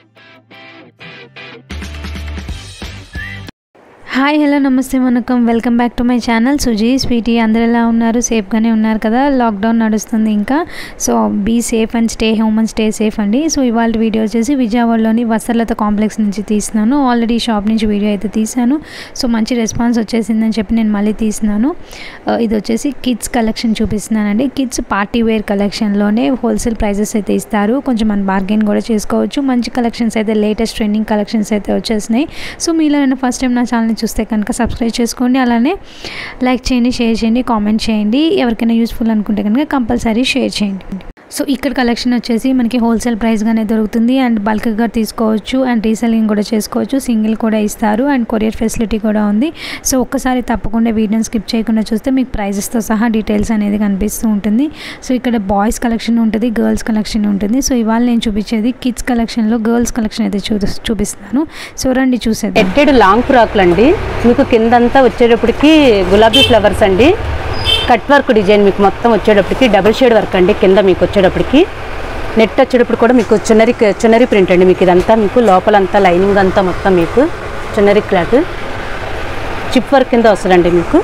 Hi hello నమస్తే వనకం welcome back to my channel Suji Sweety అందరు ఎలా ఉన్నారు సేఫ్గానే ఉన్నారు కదా లాక్డౌన్ నడుస్తుంది ఇంకా so be safe and stay home and stay safe అండి సో ఇవాళ వీడియో వచ్చేసి విజయవాడలోని వసర్లత కాంప్లెక్స్ నుంచి తీస్తున్నాను ఆల్రెడీ షాప్ నుంచి వీడియో అయితే తీశాను సో మంచి రెస్పాన్స్ వచ్చేసిందని చెప్పి నేను మళ్ళీ తీస్తున్నాను ఆ, ఇది వచ్చేసి కిడ్స్ కలెక్షన్ చూపిస్తున్నానండి కిడ్స్ పార్టీ వేర్ కలెక్షన్లోనే హోల్సేల్ ప్రైజెస్ అయితే ఇస్తారు కొంచెం మనం బార్గెన్ కూడా చేసుకోవచ్చు మంచి కలెక్షన్స్ అయితే లేటెస్ట్ ట్రెండింగ్ కలెక్షన్స్ అయితే వచ్చేసినాయి సో మీలో నేను ఫస్ట్ టైం నా ఛానల్ని చూస్తే కనుక సబ్స్క్రైబ్ చేసుకోండి అలానే లైక్ చేయండి షేర్ చేయండి కామెంట్ చేయండి ఎవరికైనా యూస్ఫుల్ అనుకుంటే కనుక కంపల్సరీ షేర్ చేయండి సో ఇక్కడ కలెక్షన్ వచ్చేసి మనకి హోల్సేల్ ప్రైస్గానే దొరుకుతుంది అండ్ బల్క్గా తీసుకోవచ్చు అండ్ రీసెల్లింగ్ కూడా చేసుకోవచ్చు సింగిల్ కూడా ఇస్తారు అండ్ కొరియర్ ఫెసిలిటీ కూడా ఉంది సో ఒక్కసారి తప్పకుండా వీడియోని స్కిప్ చేయకుండా చూస్తే మీకు ప్రైజెస్తో సహా డీటెయిల్స్ అనేది కనిపిస్తూ ఉంటుంది సో ఇక్కడ బాయ్స్ కలెక్షన్ ఉంటుంది గర్ల్స్ కలెక్షన్ ఉంటుంది సో ఇవాళ నేను చూపించేది కిడ్స్ కలెక్షన్లో గర్ల్స్ కలెక్షన్ అయితే చూ చూపిస్తున్నాను సో రండి చూసేద్దాం ఎట్టెడ్ లాంగ్ ఫ్రాక్లు అండి మీకు కిందంతా వచ్చేటప్పటికి గులాబీ ఫ్లవర్స్ అండి కట్ వర్క్ డిజైన్ మీకు మొత్తం వచ్చేటప్పటికి డబుల్ షేడ్ వర్క్ అండి కింద మీకు వచ్చేటప్పటికి నెట్ వచ్చేటప్పుడు కూడా మీకు చున్నరి చున్నరి ప్రింట్ అండి మీకు ఇదంతా మీకు లోపలంతా లైనింగ్ అంతా మొత్తం మీకు చున్నరి క్లాత్ చిప్ వర్క్ కింద వస్తుందండి మీకు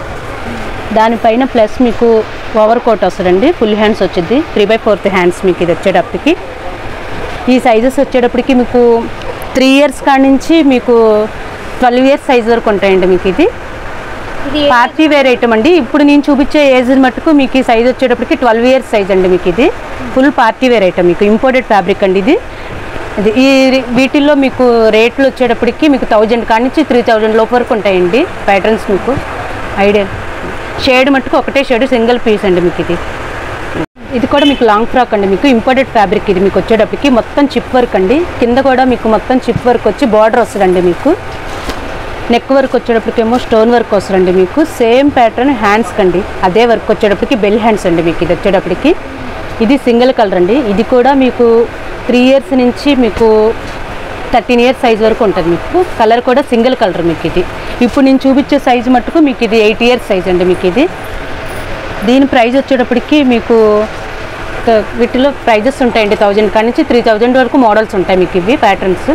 దానిపైన ప్లస్ మీకు ఓవర్ కోట్ వస్తుందండి ఫుల్ హ్యాండ్స్ వచ్చింది త్రీ బై ఫోర్త్ హ్యాండ్స్ మీకు ఇది వచ్చేటప్పటికి ఈ సైజెస్ వచ్చేటప్పటికి మీకు త్రీ ఇయర్స్ కాడి నుంచి మీకు ట్వెల్వ్ ఇయర్స్ సైజ్ వరకు ఉంటాయండి మీకు ఇది పార్టీ వేర్ ఐటమ్ అండి ఇప్పుడు నేను చూపించే ఏజ్ మట్టుకు మీకు ఈ సైజ్ వచ్చేటప్పటికి ట్వెల్వ్ ఇయర్స్ సైజ్ అండి మీకు ఇది ఫుల్ పార్టీ వేర్ ఐటమ్ మీకు ఇంపోర్టెడ్ ఫ్యాబ్రిక్ అండి ఇది ఇది ఈ రి- వీటిల్లో మీకు రేట్లు వచ్చేటప్పటికి మీకు థౌజండ్ కాడి నుంచి త్రీ థౌజండ్ లోపు వరకు ఉంటాయండి ప్యాటర్న్స్ మీకు ఐడియా షేడ్ మట్టుకు ఒకటే షేడ్ సింగిల్ పీస్ అండి మీకు ఇది ఇది కూడా మీకు లాంగ్ ఫ్రాక్ అండి మీకు ఇంపోర్టెడ్ ఫ్యాబ్రిక్ ఇది మీకు వచ్చేటప్పటికి మొత్తం చిప్ వర్క్ అండి కింద కూడా మీకు మొత్తం చిప్ వర్క్ వచ్చి బార్డర్ వస్తుందండి మీకు నెక్ వర్క్ వచ్చేటప్పటికేమో స్టోన్ వర్క్ వస్తుందండి మీకు సేమ్ ప్యాటర్న్ హ్యాండ్స్ కండి అదే వర్క్ వచ్చేటప్పటికి బెల్ హ్యాండ్స్ అండి మీకు ఇది వచ్చేటప్పటికి ఇది సింగిల్ కలర్ అండి ఇది కూడా మీకు త్రీ ఇయర్స్ నుంచి మీకు థర్టీన్ ఇయర్స్ సైజ్ వరకు ఉంటుంది మీకు కలర్ కూడా సింగిల్ కలర్ మీకు ఇది ఇప్పుడు నేను చూపించే సైజ్ మట్టుకు మీకు ఇది ఎయిట్ ఇయర్స్ సైజ్ అండి మీకు ఇది దీని ప్రైస్ వచ్చేటప్పటికి మీకు త- వీటిలో ప్రైజెస్ ఉంటాయండి థౌజండ్ కాడి నుంచి త్రీ థౌజండ్ వరకు మోడల్స్ ఉంటాయి మీకు ఇవి ప్యాటర్న్స్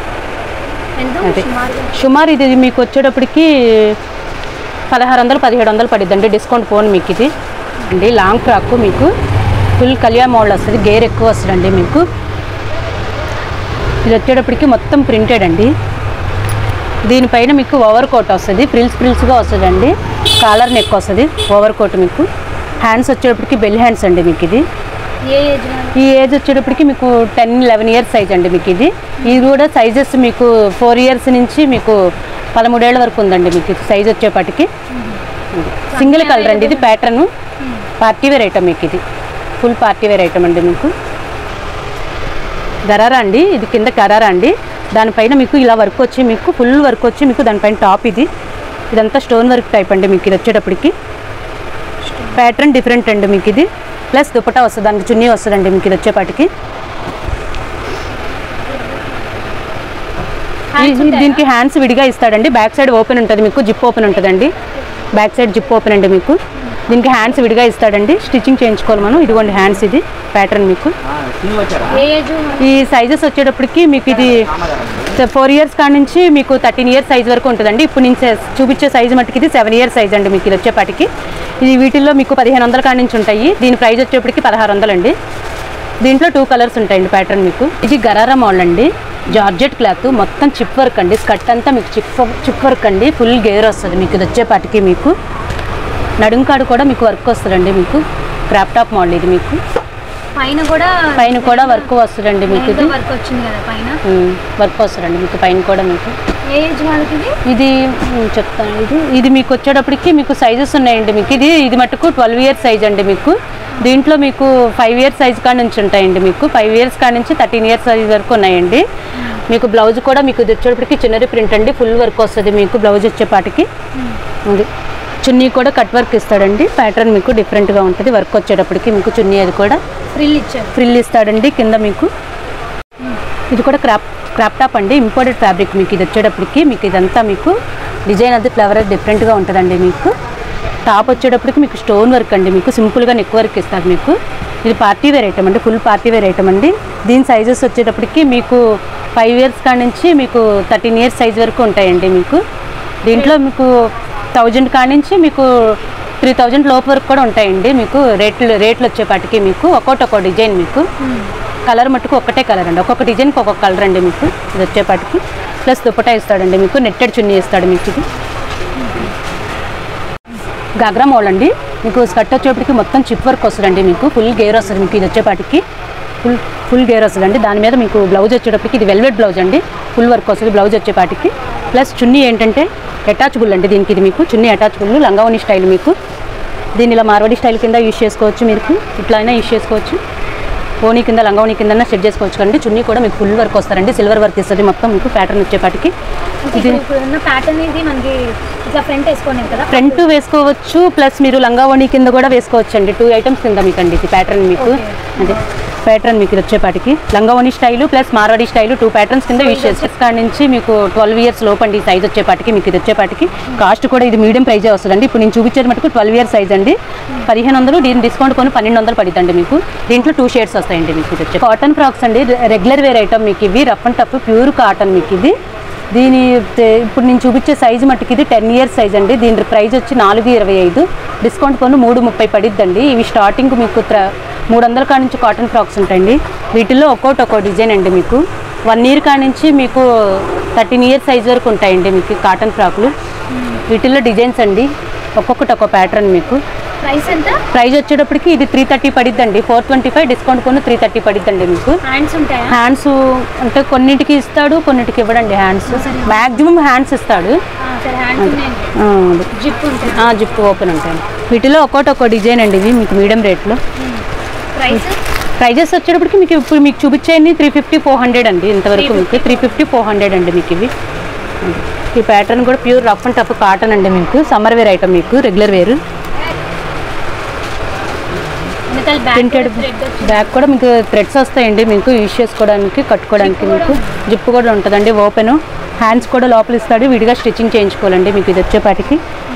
అదే సుమారు ఇది మీకు వచ్చేటప్పటికి పదహారు వందలు పదిహేడు వందలు పడిద్దండి డిస్కౌంట్ ఫోన్ మీకు ఇది అండి లాంగ్ ఫ్రాక్ మీకు ఫుల్ కళ్యాణ్ మోడల్ వస్తుంది గేర్ ఎక్కువ వస్తుందండి మీకు ఇది వచ్చేటప్పటికి మొత్తం ప్రింటెడ్ అండి దీనిపైన మీకు ఓవర్ కోట్ వస్తుంది ఫ్రిల్స్ ఫ్రిల్స్గా వస్తుందండి కాలర్ నెక్ వస్తుంది ఓవర్ కోట్ మీకు హ్యాండ్స్ వచ్చేటప్పటికి బెల్ హ్యాండ్స్ అండి మీకు ఇది ఈ ఏజ్ వచ్చేటప్పటికి మీకు టెన్ లెవెన్ ఇయర్స్ సైజ్ అండి మీకు ఇది ఇది కూడా సైజెస్ మీకు ఫోర్ ఇయర్స్ నుంచి మీకు పదమూడేళ్ల వరకు ఉందండి మీకు సైజ్ వచ్చేపాటికి సింగిల్ కలర్ అండి ఇది ప్యాటర్న్ పార్టీ వేర్ ఐటమ్ మీకు ఇది ఫుల్ పార్టీ వేర్ ఐటమ్ అండి మీకు గరారా అండి ఇది కింద గరారా అండి దానిపైన మీకు ఇలా వర్క్ వచ్చి మీకు ఫుల్ వర్క్ వచ్చి మీకు దానిపైన టాప్ ఇది ఇదంతా స్టోన్ వర్క్ టైప్ అండి మీకు ఇది వచ్చేటప్పటికి ప్యాటర్న్ డిఫరెంట్ అండి మీకు ఇది ప్లస్ దుపట్టా వస్తుంది దానికి చున్నీ వస్తుందండి మీకు ఇది వచ్చేపాటికి ఈ- దీనికి హ్యాండ్స్ విడిగా ఇస్తాడండి బ్యాక్ సైడ్ ఓపెన్ ఉంటుంది మీకు జిప్ ఓపెన్ ఉంటుందండి బ్యాక్ సైడ్ జిప్ ఓపెన్ అండి మీకు దీనికి హ్యాండ్స్ విడిగా ఇస్తాడండి స్టిచ్చింగ్ చేయించుకోవాలి మనం ఇదిగోండి హ్యాండ్స్ ఇది ప్యాటర్న్ మీకు ఈ సైజెస్ వచ్చేటప్పటికి మీకు ఇది ఫోర్ ఇయర్స్ కాడ నుంచి మీకు థర్టీన్ ఇయర్స్ సైజ్ వరకు ఉంటుందండి ఇప్పుడు నేను చే- చూపించే సైజ్ మట్టుకి ఇది సెవెన్ ఇయర్స్ సైజ్ అండి మీకు ఇది వచ్చేపాటికి ఇది వీటిల్లో మీకు పదిహేను వందల కాడ నుంచి ఉంటాయి దీని ప్రైస్ వచ్చేప్పటికి పదహారు వందలు అండి దీంట్లో టూ కలర్స్ ఉంటాయండి ప్యాటర్న్ మీకు ఇది గరారా మోడల్ అండి జార్జెట్ క్లాత్ మొత్తం చిప్ వర్క్ అండి స్కర్ట్ అంతా మీకు చిప్ చిప్ వర్క్ అండి ఫుల్ గేర్ వస్తుంది మీకు ఇది వచ్చేపాటికి మీకు నడుంకాడు కూడా మీకు వర్క్ వస్తుందండి మీకు క్రాప్ టాప్ మోడల్ ఇది మీకు పైన కూడా పైన కూడా వర్క్ వస్తుందండి మీకు ఇది వర్క్ వచ్చింది కదా పైన ఉమ్, వర్క్ వస్తుందండి మీకు పైన కూడా మీకు ఏ ఏజ్ వాళ్ళకి ఇది ఇది ఉమ్, చెప్తాను ఇది ఇది మీకు వచ్చేటప్పటికి మీకు సైజెస్ ఉన్నాయండి మీకు ఇది ఇది మటుకు ట్వెల్వ్ ఇయర్స్ సైజ్ అండి మీకు దీంట్లో మీకు ఫైవ్ ఇయర్స్ సైజ్ కాడ నుంచి ఉంటాయండి మీకు ఫైవ్ ఇయర్స్ కాడ నుంచి థర్టీన్ ఇయర్స్ సైజ్ వరకు ఉన్నాయండి మీకు బ్లౌజ్ కూడా మీకు ఇది వచ్చేటప్పటికి చిన్నది ప్రింట్ అండి ఫుల్ వర్క్ వస్తుంది మీకు బ్లౌజ్ వచ్చేపాటికి ఇది చున్నీ కూడా కట్ వర్క్ ఇస్తాడండి ప్యాటర్న్ మీకు డిఫరెంట్గా ఉంటుంది వర్క్ వచ్చేటప్పటికి మీకు చున్నీ అది కూడా ఫ్రిల్ ఇచ్చారు ఫ్రిల్ ఇస్తాడండి కింద మీకు ఇది కూడా క్రాప్ క్రాప్ టాప్ అండి ఇంపోర్టెడ్ ఫ్యాబ్రిక్ మీకు ఇది వచ్చేటప్పటికి మీకు ఇదంతా మీకు డిజైన్ అది ఫ్లవర్ అది డిఫరెంట్గా ఉంటుందండి మీకు టాప్ వచ్చేటప్పటికి మీకు స్టోన్ వర్క్ అండి మీకు సింపుల్గా నెక్ వర్క్ ఇస్తారు మీకు ఇది పార్టీ వేర్ ఐటమ్ అండి ఫుల్ పార్టీ వేర్ ఐటమ్ అండి దీని సైజెస్ వచ్చేటప్పటికి మీకు ఫైవ్ ఇయర్స్ కాడ నుంచి మీకు థర్టీన్ ఇయర్స్ సైజ్ వరకు ఉంటాయండి మీకు దీంట్లో మీకు థౌజండ్ కాడ నుంచి మీకు త్రీ థౌజండ్ లోపు వరకు కూడా ఉంటాయండి మీకు రేట్లు రేట్లు వచ్చేపాటికి మీకు ఒక్కొక్కటి ఒక్కో డిజైన్ మీకు కలర్ మట్టుకు ఒక్కటే కలర్ అండి ఒక్కొక్క డిజైన్కి ఒక్కొక్క కలర్ అండి మీకు ఇది వచ్చేపాటికి ప్లస్ దుప్పటా ఇస్తాడండి మీకు నెట్టెడ్ చున్నీ ఇస్తాడు మీకు ఇది గాగ్రా మోల్ అండి మీకు స్కర్ట్ వచ్చేప్పటికి మొత్తం చిప్ వర్క్ వస్తుందండి మీకు ఫుల్ గేర్ వస్తుంది మీకు ఇది వచ్చేపాటికి ఫుల్ ఫుల్ గేర్ వస్తుందండి దాని మీద మీకు బ్లౌజ్ వచ్చేటప్పటికి ఇది వెల్వెట్ బ్లౌజ్ అండి ఫుల్ వర్క్ వస్తుంది బ్లౌజ్ వచ్చేపాటికి ప్లస్ చున్నీ ఏంటంటే అటాచబుల్ అండి దీనికి ఇది మీకు చున్నీ అటాచబుల్ లంగావని స్టైల్ మీకు దీన్ని ఇలా మార్వాడి స్టైల్ కింద యూజ్ చేసుకోవచ్చు మీకు ఇట్లా అయినా యూజ్ చేసుకోవచ్చు ఓనీ కింద లంగావని కింద సెట్ చేసుకోవచ్చు కండి చున్నీ కూడా మీకు ఫుల్ వర్క్ వస్తారండి సిల్వర్ వర్క్ ఇస్తుంది మొత్తం మీకు ప్యాటర్న్ వచ్చేపాటికి ఇది ఇప్పుడు ఉన్న ప్యాటర్న్ ఇది మనకి ఇట్లా ఫ్రంట్ వేసుకోలేదు కదా ఫ్రంట్ వేసుకోవచ్చు ప్లస్ మీరు లంగావణి కింద కూడా వేసుకోవచ్చు అండి టూ ఐటమ్స్ కింద మీకు అండి ఇది ప్యాటర్న్ మీకు అదే ప్యాటర్న్ మీకు ఇది వచ్చేపాటికి లంగావణి style plus Marwadi style two patterns కింద యూజ్ చేస్తారు కాడ నుంచి మీకు ట్వెల్వ్ ఇయర్స్ లోపు అండి సైజ్ వచ్చేపాటికి మీకు ఇది వచ్చేపాటికి కాస్ట్ కూడా ఇది మీడియం ప్రైజే వస్తుందండి ఇప్పుడు నేను చూపించేది మటుకు ట్వెల్వ్ ఇయర్స్ సైజ్ అండి పదిహేను వందలు దీని డిస్కౌంట్ కొని పన్నెండు వందలు పడుతుందండి మీకు దీంట్లో టూ షేడ్స్ వస్తాయండి మీకు ఇది వచ్చి కాటన్ ఫ్రాక్స్ అండి రెగ్యులర్ వేర్ ఐటమ్ మీకు ఇవి rough and tough pure cotton మీకు ఇది దీని తే- ఇప్పుడు నేను చూపించే సైజు మట్టుకు ఇది టెన్ ఇయర్స్ సైజ్ అండి దీని ప్రైస్ వచ్చి నాలుగు ఇరవై ఐదు డిస్కౌంట్ కొను మూడు ముప్పై పడిద్దండి ఇవి స్టార్టింగ్ మీకు త్ర- మూడు వందల కాడ నుంచి కాటన్ ఫ్రాక్స్ ఉంటాయండి వీటిల్లో ఒక్కోటి ఒక్కో డిజైన్ అండి మీకు వన్ ఇయర్ కాడ నుంచి మీకు థర్టీన్ ఇయర్స్ సైజ్ వరకు ఉంటాయండి మీకు కాటన్ ఫ్రాక్లు వీటిల్లో డిజైన్స్ అండి ఒక్కొక్కటి ఒక్కో ప్యాటర్న్ మీకు ప్రైస్ ఎంత ప్రైస్ వచ్చేటప్పటికి ఇది త్రీ థర్టీ పడిద్దండి ఫోర్ ట్వంటీ ఫైవ్ డిస్కౌంట్ కొను త్రీ థర్టీ పడిద్దండి మీకు హ్యాండ్స్ ఉంటాయా హ్యాండ్స్ అంటే కొన్నిటికి ఇస్తాడు కొన్నిటికి ఇవ్వడండి హ్యాండ్స్ మ్యాక్సిమం హ్యాండ్స్ ఇస్తాడు ఆ, సరే హ్యాండ్స్ ఉన్నాయండి ఆ, అది. జిప్ ఉంటాయి ఆ, జిప్ ఓపెన్ ఉంటాయి వీటిలో ఒక్కోటి ఒక్కో డిజైన్ అండి ఇవి మీకు మీడియం రేట్లో ప్రైస్ ప్రైజెస్ వచ్చేటప్పటికి మీకు ఇప్పుడు మీకు చూపించేయండి త్రీ ఫిఫ్టీ ఫోర్ హండ్రెడ్ అండి ఇంతవరకు మీకు త్రీ ఫిఫ్టీ ఫోర్ హండ్రెడ్ అండి మీకు ఇవి ఈ ప్యాటర్న్ కూడా pure rough and tough cotton అండి మీకు సమ్మర్ వేర్ ఐటమ్ మీకు రెగ్యులర్ వేర్ వెనకాల ప్రింటెడ్ బ్యాక్ బ్యాక్ కూడా మీకు థ్రెడ్స్ వస్తాయండి మీకు యూజ్ చేసుకోవడానికి కట్టుకోవడానికి మీకు జిప్ కూడా ఉంటుందండి ఓపెన్ హ్యాండ్స్ కూడా లోపల ఇస్తాడు విడిగా స్టిచ్చింగ్ చేయించుకోవాలండి మీకు ఇది వచ్చేపాటికి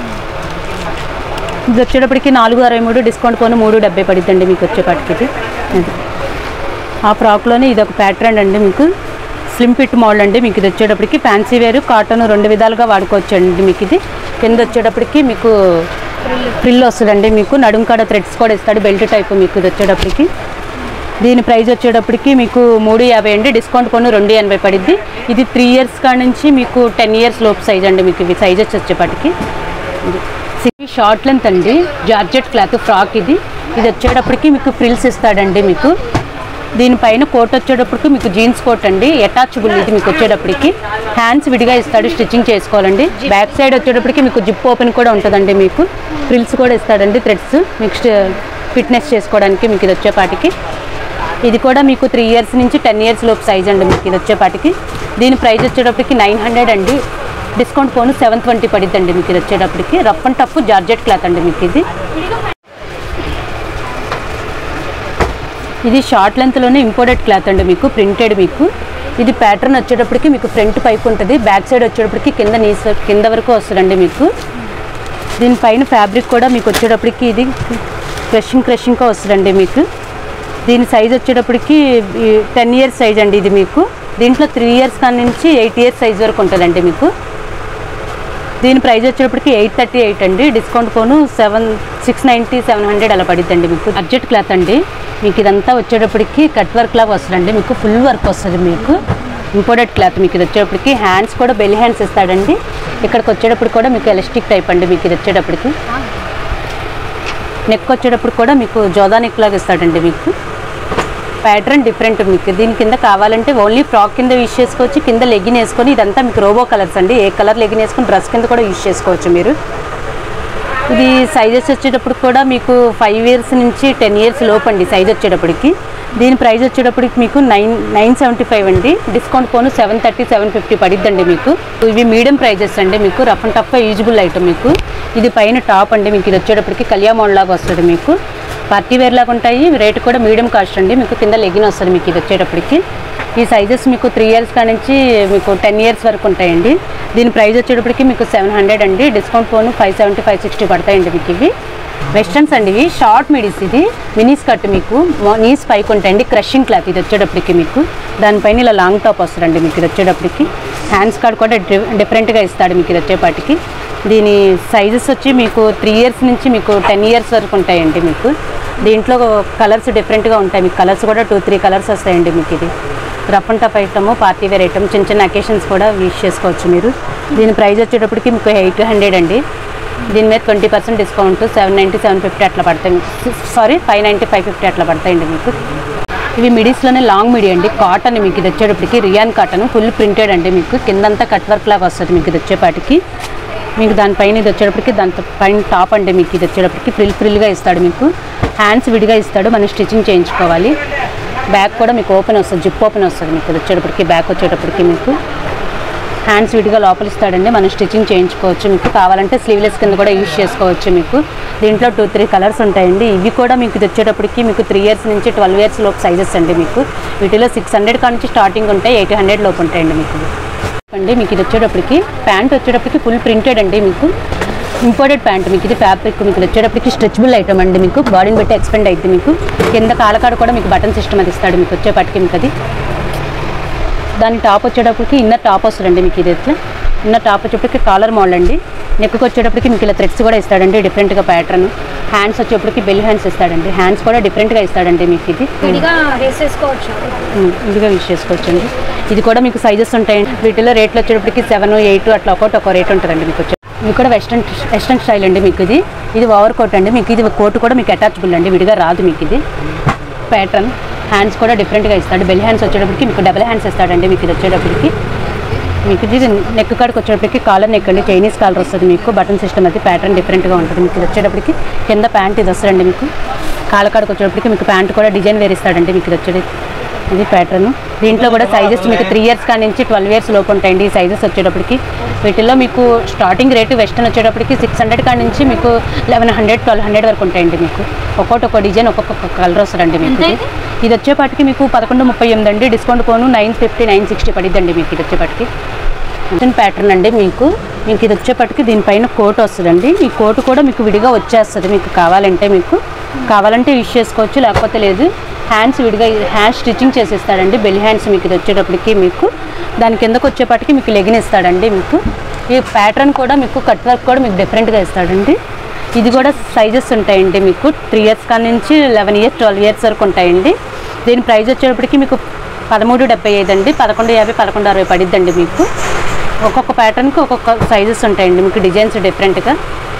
ఇది వచ్చేటప్పటికి నాలుగు అరవై మూడు డిస్కౌంట్ పోను మూడు డెబ్బై పడిద్దండి మీకు వచ్చేపాటికి ఇది అది. ఆ ఫ్రాక్లోనే ఇది ఒక ప్యాటర్న్ అండి మీకు స్లిమ్ ఫిట్ మోడల్ అండి మీకు ఇది వచ్చేటప్పటికి ఫ్యాన్సీ వేరు కాటన్ రెండు విధాలుగా వాడుకోవచ్చు అండి మీకు ఇది కింద వచ్చేటప్పటికి మీకు ఫ్రిల్ వస్తుందండి మీకు నడుం కాడ థ్రెడ్స్ కూడా ఇస్తాడు బెల్ట్ టైప్ మీకు ఇది వచ్చేటప్పటికి దీని ప్రైస్ వచ్చేటప్పటికి మీకు మూడు యాభై అండి డిస్కౌంట్ కొను రెండు ఎనభై పడిద్ది ఇది త్రీ ఇయర్స్ కాడ నుంచి మీకు టెన్ ఇయర్స్ లోపు సైజ్ అండి మీకు ఇవి సైజ్ వచ్చి వచ్చేపటికి ఇది షార్ట్ లెంత్ అండి జార్జెట్ క్లాత్ ఫ్రాక్ ఇది ఇది వచ్చేటప్పటికి మీకు ఫ్రిల్స్ ఇస్తాడండి మీకు దీనిపైన కోట్ వచ్చేటప్పటికి మీకు జీన్స్ కోట్ అండి అటాచబుల్ ఇది మీకు వచ్చేటప్పటికి హ్యాండ్స్ విడిగా ఇస్తాడు స్టిచ్చింగ్ చేసుకోవాలండి బ్యాక్ సైడ్ వచ్చేటప్పటికి మీకు జిప్ ఓపెన్ కూడా ఉంటుందండి మీకు ఫ్రిల్స్ కూడా ఇస్తాడండి థ్రెడ్స్ మీకు ఫిట్నెస్ చేసుకోవడానికి మీకు ఇది వచ్చేపాటికి ఇది కూడా మీకు త్రీ ఇయర్స్ నుంచి టెన్ ఇయర్స్ లోపు సైజ్ అండి మీకు ఇది వచ్చేపాటికి దీని ప్రైస్ వచ్చేటప్పటికి నైన్ హండ్రెడ్ అండి డిస్కౌంట్ పోను సెవెన్ ట్వంటీ పడిద్దండి మీకు ఇది వచ్చేటప్పటికి rough and tough georgette cloth అండి మీకు ఇది ఇది షార్ట్ లెంత్లోనే ఇంపోర్టెడ్ క్లాత్ అండి మీకు ప్రింటెడ్ మీకు ఇది ప్యాటర్న్ వచ్చేటప్పటికి మీకు ఫ్రంట్ పైపు ఉంటుంది బ్యాక్ సైడ్ వచ్చేటప్పటికి కింద నీస్ కింద వరకు వస్తుందండి మీకు దీనిపైన ఫ్యాబ్రిక్ కూడా మీకు వచ్చేటప్పటికి ఇది క్రషింగ్ క్రషింగ్గా వస్తుందండి మీకు దీని సైజ్ వచ్చేటప్పటికి టెన్ ఇయర్స్ సైజ్ అండి ఇది మీకు దీంట్లో త్రీ ఇయర్స్ కాడి నుంచి ఎయిట్ ఇయర్స్ సైజ్ వరకు ఉంటుందండి మీకు దీని ప్రైస్ వచ్చేటప్పటికి ఎయిట్ థర్టీ ఎయిట్ అండి డిస్కౌంట్ పోను seven six ninety seven hundred అలా పడిద్దండి మీకు అర్జెంట్ క్లాత్ అండి మీకు ఇదంతా వచ్చేటప్పటికి కట్ వర్క్ లాగా వస్తుందండి మీకు ఫుల్ వర్క్ వస్తుంది మీకు ఇంపోర్టెడ్ క్లాత్ మీకు ఇది వచ్చేటప్పటికి హ్యాండ్స్ కూడా బెల్ హ్యాండ్స్ ఇస్తాడండి ఇక్కడికి వచ్చేటప్పుడు కూడా మీకు ఎలాస్టిక్ టైప్ అండి మీకు ఇది వచ్చేటప్పటికి నెక్ వచ్చేటప్పుడు కూడా మీకు జోదా నెక్ లాగా ఇస్తాడండి మీకు ప్యాటర్న్ డిఫరెంట్ మీకు దీని కింద కావాలంటే ఓన్లీ ఫ్రాక్ కింద యూజ్ చేసుకోవచ్చు కింద లెగిన్ వేసుకొని ఇదంతా మీకు రోబో కలర్స్ అండి ఏ కలర్ లెగిన్ వేసుకొని డ్రెస్ కింద కూడా యూజ్ చేసుకోవచ్చు మీరు ఇది సైజెస్ వచ్చేటప్పుడు కూడా మీకు ఫైవ్ ఇయర్స్ నుంచి టెన్ ఇయర్స్ లోపు అండి సైజ్ వచ్చేటప్పటికి దీని ప్రైస్ వచ్చేటప్పటికి మీకు నైన్ నైన్ సెవెంటీ ఫైవ్ అండి డిస్కౌంట్ పోను సెవెన్ థర్టీ సెవెన్ ఫిఫ్టీ పడిద్దండి మీకు ఇవి మీడియం ప్రైజెస్ అండి మీకు rough and tough usable item మీకు ఇది పైన టాప్ అండి మీకు ఇది వచ్చేటప్పటికి కళ్యా మోడల్ లాగా వస్తుంది మీకు పార్టీ వేర్ లాగా ఉంటాయి రేట్ కూడా మీడియం కాస్ట్ అండి మీకు కింద లెగిన్ వస్తుంది మీకు ఇది వచ్చేటప్పటికి ఈ సైజెస్ మీకు త్రీ ఇయర్స్ కాడ నుంచి మీకు టెన్ ఇయర్స్ వరకు ఉంటాయండి దీని ప్రైస్ వచ్చేటప్పటికి మీకు సెవెన్ హండ్రెడ్ అండి డిస్కౌంట్ ఫోన్ ఫైవ్ సెవెంటీ ఫైవ్ సిక్స్టీ పడతాయండి మీకు ఇవి వెస్టర్న్స్ అండి ఇవి షార్ట్ మిడిస్ ఇది మినీ స్కర్ట్ మీకు నీస్ పైకి ఉంటాయండి క్రషింగ్ క్లాత్ ఇది వచ్చేటప్పటికి మీకు దానిపైన ఇలా లాంగ్ టాప్ వస్తుందండి మీకు ఇది వచ్చేటప్పటికి హ్యాండ్స్ కార్డ్ కూడా డి- డిఫరెంట్గా ఇస్తాడు మీకు ఇది వచ్చేపాటికి దీని సైజెస్ వచ్చి మీకు త్రీ ఇయర్స్ నుంచి మీకు టెన్ ఇయర్స్ వరకు ఉంటాయండి మీకు దీంట్లో కలర్స్ డిఫరెంట్గా ఉంటాయి మీకు కలర్స్ కూడా టూ త్రీ కలర్స్ వస్తాయండి మీకు ఇది rough and tough item party wear item చిన్న చిన్న అకేషన్స్ కూడా యూజ్ చేసుకోవచ్చు మీరు దీని ప్రైస్ వచ్చేటప్పటికి మీకు ఎయిట్ హండ్రెడ్ అండి దీని మీద twenty percent discount seven ninety seven fifty అట్లా పడతాయి sorry five ninety five fifty అట్లా పడతాయండి మీకు ఇవి మిడీస్లోనే లాంగ్ మిడీ అండి కాటన్ మీకు ఇది వచ్చేటప్పటికి రియాన్ కాటన్ ఫుల్ ప్రింటెడ్ అండి మీకు కిందంతా కట్ వర్క్ లాగా వస్తుంది మీకు ఇది వచ్చేపాటికి మీకు దానిపైన ఇది వచ్చేటప్పటికి దాంతో పైన టాప్ అండి మీకు ఇది వచ్చేటప్పటికి ఫ్రిల్ ఫ్రిల్గా ఇస్తాడు మీకు హ్యాండ్స్ విడిగా ఇస్తాడు మనం స్టిచ్చింగ్ చేయించుకోవాలి బ్యాక్ కూడా మీకు ఓపెన్ వస్తుంది జిప్ ఓపెన్ వస్తుంది మీకు ఇది వచ్చేటప్పటికి బ్యాక్ వచ్చేటప్పటికి మీకు హ్యాండ్స్ విడిగా లోపల ఇస్తాడండి మనం స్టిచ్చింగ్ చేయించుకోవచ్చు మీకు కావాలంటే స్లీవ్లెస్ కింద కూడా యూజ్ చేసుకోవచ్చు మీకు దీంట్లో టూ త్రీ కలర్స్ ఉంటాయండి ఇవి కూడా మీకు ఇది వచ్చేటప్పటికి మీకు త్రీ ఇయర్స్ నుంచి ట్వెల్వ్ ఇయర్స్ లోపు సైజెస్ అండి మీకు వీటిలో సిక్స్ హండ్రెడ్ కాడ నుంచి స్టార్టింగ్ ఉంటాయి ఎయిట్ హండ్రెడ్ లోపు ఉంటాయండి మీకు అండి మీకు ఇది వచ్చేటప్పటికి ప్యాంట్ వచ్చేటప్పటికి ఫుల్ ప్రింటెడ్ అండి మీకు ఇంపోర్టెడ్ ప్యాంట్ మీకు ఇది ఫ్యాబ్రిక్ మీకు ఇది వచ్చేటప్పటికి స్ట్రెచబుల్ ఐటమ్ అండి మీకు బాడీని బట్టి ఎక్స్పెండ్ అయితే మీకు కింద కాలకాడ కూడా మీకు బటన్ సిస్టమ్ అది ఇస్తాడు మీకు వచ్చేపటికి మీకు అది దాని టాప్ వచ్చేటప్పటికి ఇన్నర్ టాప్ వస్తుందండి మీకు ఇది ఎట్లా ఇన్నర్ టాప్ వచ్చేటప్పటికి కాలర్ మోడల్ అండి నెక్కి వచ్చేటప్పటికి మీకు ఇలా థ్రెడ్స్ కూడా ఇస్తాడండి డిఫరెంట్గా ప్యాటర్న్ హ్యాండ్స్ వచ్చేటప్పటికి బెల్ హ్యాండ్స్ ఇస్తాడండి హ్యాండ్స్ కూడా డిఫరెంట్గా ఇస్తాడండి మీకు ఇది విడిగా వేసేసుకోవచ్చు ఉమ్, ఇదిగా యూజ్ చేసుకోవచ్చండి ఇది కూడా మీకు సైజెస్ ఉంటాయండి వీటిలో రేట్లు వచ్చేటప్పటికి సెవెన్ ఎయిట్ అట్లా ఒకటి ఒక రేట్ ఉంటుందండి మీకు వచ్చే ఇది కూడా వెస్ట్రన్ వెస్ట్రన్ స్టైల్ అండి మీకు ఇది ఇది ఓవర్ కోట్ అండి మీకు ఇది కోట్ కూడా మీకు అటాచబుల్ అండి విడిగా రాదు మీకు ఇది ప్యాటర్న్ హ్యాండ్స్ కూడా డిఫరెంట్గా ఇస్తాడు బెల్ హ్యాండ్స్ వచ్చేటప్పటికి మీకు డబుల్ హ్యాండ్స్ ఇస్తాడండి మీకు ఇది వచ్చేటప్పటికి మీకు ఇది నెక్ కాడికి వచ్చేటప్పటికి కాలర్ నెక్ అండి చైనీస్ కాలర్ వస్తుంది మీకు బటన్ సిస్టమ్ అది ప్యాటర్న్ డిఫరెంట్గా ఉంటుంది మీకు ఇది వచ్చేటప్పటికి కింద ప్యాంట్ ఇది వస్తుందండి మీకు కాలకాడికి వచ్చేటప్పటికి మీకు ప్యాంట్ కూడా డిజైన్ వేరు ఇస్తాడండి మీకు ఇది వచ్చేది ఇది ప్యాటర్న్ దీంట్లో కూడా సైజెస్ మీకు త్రీ ఇయర్స్ కాడి నుంచి ట్వెల్వ్ ఇయర్స్ లోపు ఉంటాయండి ఈ సైజెస్ వచ్చేటప్పటికి వీటిలో మీకు స్టార్టింగ్ రేటు వెస్టర్న్ వచ్చేటప్పటికి సిక్స్ హండ్రెడ్ కాడి నుంచి మీకు లెవెన్ హండ్రెడ్ ట్వెల్వ్ హండ్రెడ్ వరకు ఉంటాయండి మీకు ఒక్కొక్కటి ఒక డిజైన్ ఒక్కొక్క కలర్ వస్తుందండి మీకు ఇది. ఇది వచ్చేపాటికి మీకు పదకొండు ముప్పై ఎనిమిది అండి డిస్కౌంట్ పోను నైన్ ఫిఫ్టీ నైన్ సిక్స్టీ పడిద్దండి మీకు ఇది వచ్చేపాటికి చిన్న ప్యాటర్న్ అండి మీకు మీకు ఇది వచ్చేపటికి దీనిపైన కోట్ వస్తుందండి ఈ కోట్ కూడా మీకు విడిగా వచ్చేస్తుంది మీకు కావాలంటే మీకు కావాలంటే యూజ్ చేసుకోవచ్చు లేకపోతే లేదు హ్యాండ్స్ విడిగా హ్యాండ్ స్టిచ్చింగ్ చేసేస్తాడండి బెల్ హ్యాండ్స్ మీకు ఇది వచ్చేటప్పటికి మీకు దాని కిందకు వచ్చేపటికి మీకు లెగిన్ ఇస్తాడండి మీకు ఈ ప్యాటర్న్ కూడా మీకు కట్ వర్క్ కూడా మీకు డిఫరెంట్గా ఇస్తాడండి ఇది కూడా సైజెస్ ఉంటాయండి మీకు త్రీ ఇయర్స్ కాడ నుంచి లెవెన్ ఇయర్స్ ట్వెల్వ్ ఇయర్స్ వరకు ఉంటాయండి దీని ప్రైస్ వచ్చేటప్పటికి మీకు పదమూడు డెబ్బై ఐదు అండి పదకొండు యాభై పదకొండు అరవై పడిద్దండి మీకు ఒక్కొక్క ప్యాటర్న్కి ఒక్కొక్క సైజెస్ ఉంటాయండి మీకు డిజైన్స్ డిఫరెంట్గా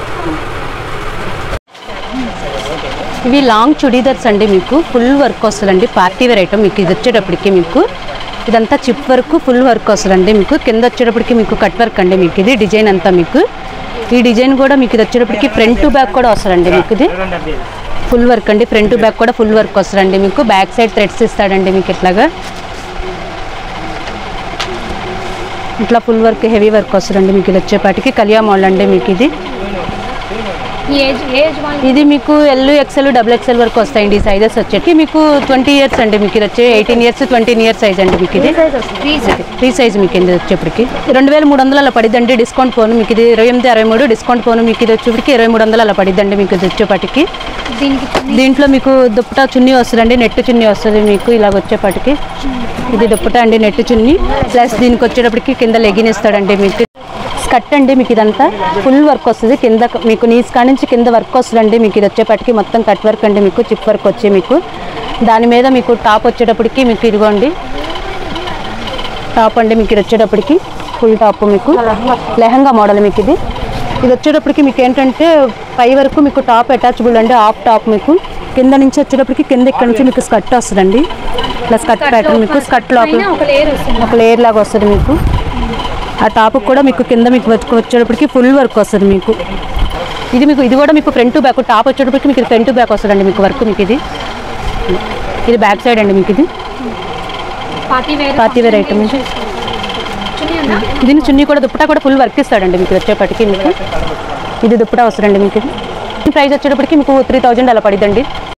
ఇవి లాంగ్ చుడీదర్స్ అండి మీకు ఫుల్ వర్క్ వస్తుందండి పార్టీ వేర్ ఐటమ్ మీకు ఇది వచ్చేటప్పటికి మీకు ఇదంతా చిప్ వర్క్ ఫుల్ వర్క్ వస్తుందండి మీకు కింద వచ్చేటప్పటికి మీకు కట్ వర్క్ అండి మీకు ఇది డిజైన్ అంతా మీకు ఈ డిజైన్ కూడా మీకు ఇది వచ్చేటప్పటికి ఫ్రంట్ టు బ్యాక్ కూడా వస్తుందండి మీకు ఇది ఫుల్ వర్క్ అండి ఫ్రంట్ టు బ్యాక్ కూడా ఫుల్ వర్క్ వస్తుందండి మీకు బ్యాక్ సైడ్ థ్రెడ్స్ ఇస్తాడండి మీకు ఇట్లాగా ఇట్లా ఫుల్ వర్క్ హెవీ వర్క్ వస్తుందండి మీకు ఇది వచ్చేపాటికి కలియా మోడల్ అండి మీకు ఇది ఏజ్ ఏజ్ వాళ్ళు ఇది మీకు ఎల్ ఎక్సెల్ డబుల్ ఎక్సెల్ వరకు వస్తాయండి ఈ సైజెస్ వచ్చేసి మీకు ట్వంటీ ఇయర్స్ అండి మీకు ఇది వచ్చే eighteen years twenty years size అండి మీకు ఇది ఫ్రీ సైజ్ మీకు ఇది వచ్చేప్పటికి రెండు వేల మూడు వందలు అలా పడిద్దండి డిస్కౌంట్ ఫోన్ మీకు ఇది ఇరవై ఎనిమిది అరవై మూడు డిస్కౌంట్ ఫోన్ మీకు ఇది వచ్చేప్పటికి ఇరవై మూడు వందలు అలా పడిద్దండి మీకు ఇది వచ్చేప్పటికి దీనికి దీంట్లో మీకు దుప్పటా చున్నీ వస్తుందండి నెట్ చున్నీ వస్తుంది మీకు ఇలాగ వచ్చేప్పటికి ఇది దుప్పటా అండి నెట్ చున్నీ ప్లస్ దీనికి వచ్చేటప్పటికి కింద లెగిన్ ఇస్తాడండి మీకు స్కర్ట్ అండి మీకు ఇదంతా ఫుల్ వర్క్ వస్తుంది కింద మీకు నీస్ కాడ నుంచి కింద వర్క్ వస్తుందండి మీకు ఇది వచ్చేపటికి మొత్తం కట్ వర్క్ అండి మీకు చిప్ వర్క్ వచ్చి మీకు దాని మీద మీకు టాప్ వచ్చేటప్పటికి మీకు ఇదిగోండి టాప్ అండి మీకు ఇది వచ్చేటప్పటికి ఫుల్ టాప్ మీకు లెహంగా మోడల్ మీకు ఇది ఇది వచ్చేటప్పటికి మీకు ఏంటంటే పై వరకు మీకు టాప్ అటాచబుల్ అండి హాఫ్ టాప్ మీకు కింద నుంచి వచ్చేటప్పటికి కింద ఇక్కడ నుంచి మీకు స్కర్ట్ వస్తుందండి ఇట్లా స్కర్ట్ ప్యాటర్న్ మీకు స్కర్ట్ లోపల పైన ఒక లేయర్ వస్తుంది ఒక లేయర్ లాగా వస్తుంది మీకు ఆ టాప్ కూడా మీకు కింద మీకు వచ్చి- వచ్చేటప్పటికి ఫుల్ వర్క్ వస్తుంది మీకు ఇది మీకు ఇది కూడా మీకు ఫ్రంట్ బ్యాక్ టాప్ వచ్చేటప్పటికి మీకు ఫ్రంట్ బ్యాక్ వస్తుందండి మీకు వర్క్ మీకు ఇది ఇది బ్యాక్ సైడ్ అండి మీకు ఇది party wear party wear item ఇది చున్నీ ఉందా దీని చున్నీ కూడా దుప్పటా కూడా ఫుల్ వర్క్ ఇస్తాడండి మీకు వచ్చేపటికి మీకు ఇది దుప్పటా వస్తుందండి మీకు ఇది ప్రైస్ వచ్చేటప్పటికి మీకు త్రీ థౌజండ్ అలా పడిద్దండి